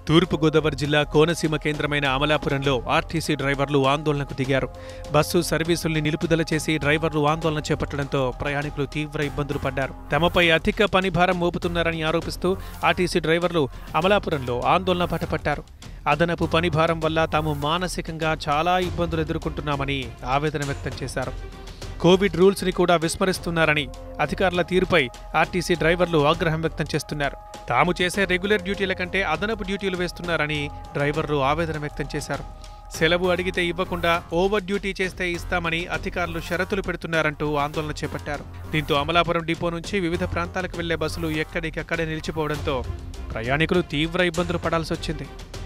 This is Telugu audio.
తూర్పుగోదావరి జిల్లా కోనసీమ కేంద్రమైన అమలాపురంలో ఆర్టీసీ డ్రైవర్లు ఆందోళనకు దిగారు బస్సు సర్వీసుల్ని నిలుపుదల చేసి డ్రైవర్లు ఆందోళన చేపట్టడంతో ప్రయాణికులు తీవ్ర ఇబ్బందులు పడ్డారు తమపై అధిక పని భారం మోపుతున్నారని ఆరోపిస్తూ ఆర్టీసీ డ్రైవర్లు అమలాపురంలో ఆందోళన పట్టపట్టారు అదనపు పని భారం వల్ల తాము మానసికంగా చాలా ఇబ్బందులు ఎదుర్కొంటున్నామని ఆవేదన వ్యక్తం చేశారు కోవిడ్ రూల్స్ ని కూడా విస్మరిస్తున్నారని అధికారుల తీరుపై ఆర్టీసీ డ్రైవర్లు ఆగ్రహం వ్యక్తం చేస్తున్నారు తాము చేసే రెగ్యులర్ డ్యూటీల కంటే అదనపు డ్యూటీలు వేస్తున్నారని డ్రైవర్లు ఆవేదన వ్యక్తం చేశారు సెలవు అడిగితే ఇవ్వకుండా ఓవర్ డ్యూటీ చేస్తే ఇస్తామని అధికారులు షరతులు పెడుతున్నారంటూ ఆందోళన చేపట్టారు దీంతో అమలాపురం డిపో నుంచి వివిధ ప్రాంతాలకు వెళ్లే బస్సులు ఎక్కడికక్కడే నిలిచిపోవడంతో ప్రయాణికులు తీవ్ర ఇబ్బందులు పడాల్సి వచ్చింది